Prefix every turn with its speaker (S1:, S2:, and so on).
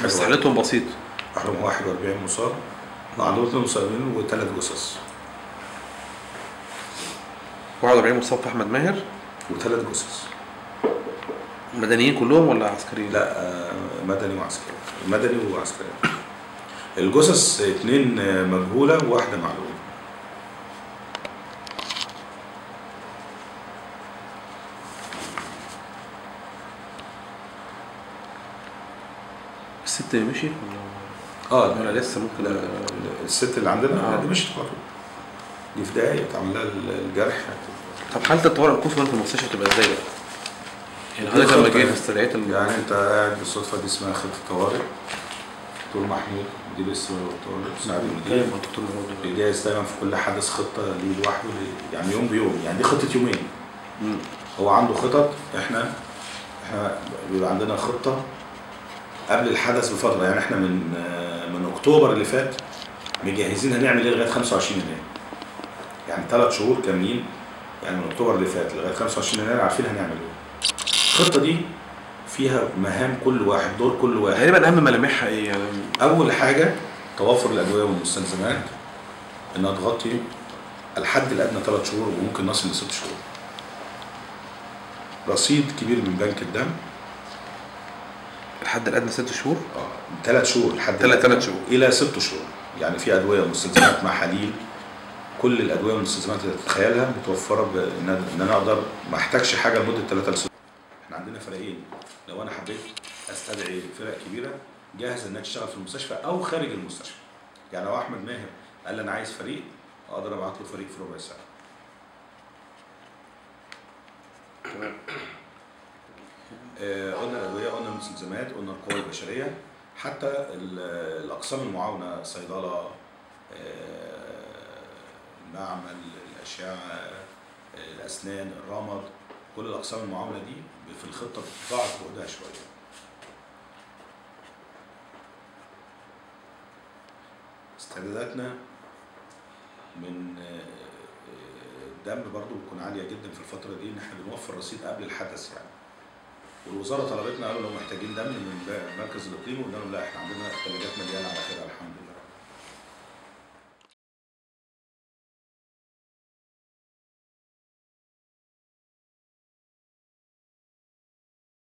S1: بس
S2: 41
S1: حالتهم بسيط
S2: احرم 41 مصاب مع دول مصابين وثلاث جثث
S1: 41 مصاب في احمد ماهر
S2: وثلاث جثث
S1: مدنيين كلهم ولا عسكريين؟
S2: لا آه، مدني وعسكري مدني وعسكري الجثث اثنين آه، مجهوله وواحده معلومه
S1: الست مشي ولا
S2: اه
S1: ولا لسه ممكن
S2: لا الست اللي عندنا
S1: آه.
S2: دي مش على طول دي في دقايق اتعمل لها الجرح
S1: طب حاله الطوارئ الكوفي في المستشفى تبقى ازاي بقى؟ يعني
S2: دي
S1: حضرتك لما
S2: خطة
S1: جيت
S2: يعني.
S1: استدعيت ال-
S2: يعني انت قاعد بالصدفه دي اسمها خطه طوارئ دكتور محمود مدير السوق والطوارئ مساعد المدير
S1: ايوه الدكتور محمود
S2: بيجهز دايما في كل حدث خطه ليه لوحده ليه- يعني يوم بيوم يعني دي خطه يومين
S1: مم.
S2: هو عنده خطط احنا احنا بيبقى عندنا خطه قبل الحدث بفتره يعني احنا من آه، من اكتوبر اللي فات مجهزين هنعمل ايه لغايه 25 يناير يعني ثلاث شهور كاملين يعني من اكتوبر اللي فات لغايه 25 يناير عارفين هنعمل ايه الخطه دي فيها مهام كل واحد دور كل واحد
S1: تقريبا اهم ملامحها ايه يعني
S2: اول حاجه توفر الادويه والمستلزمات انها تغطي الحد الادنى ثلاث شهور وممكن نصل لست شهور رصيد كبير من بنك الدم
S1: الحد الادنى ست شهور
S2: ثلاث شهور لحد
S1: تلات-
S2: الآن.
S1: تلات شهور.
S2: الى ست شهور يعني في ادويه ومستلزمات محاليل كل الادويه والمستلزمات اللي تتخيلها متوفره بان ان انا اقدر ما احتاجش حاجه لمده ثلاثة لست احنا عندنا فريقين لو انا حبيت استدعي فرق كبيره جاهزه انها تشتغل في المستشفى او خارج المستشفى يعني لو احمد ماهر قال لي انا عايز فريق اقدر ابعت له فريق في ربع ساعه آه، قلنا الادويه قلنا المستلزمات قلنا القوى البشريه حتى ال- الاقسام المعاونه صيدله آه، المعمل الاشعه آه، الاسنان الرمد كل الاقسام المعاونه دي في الخطه بتضاعف جهدها شويه استعداداتنا من آه، آه، الدم برضو بتكون عاليه جدا في الفتره دي ان احنا بنوفر رصيد قبل الحدث يعني والوزاره طلبتنا قالوا لو محتاجين دم من مركز الاقليم وقلنا لهم لا احنا عندنا الثلاجات مليانه على كده الحمد لله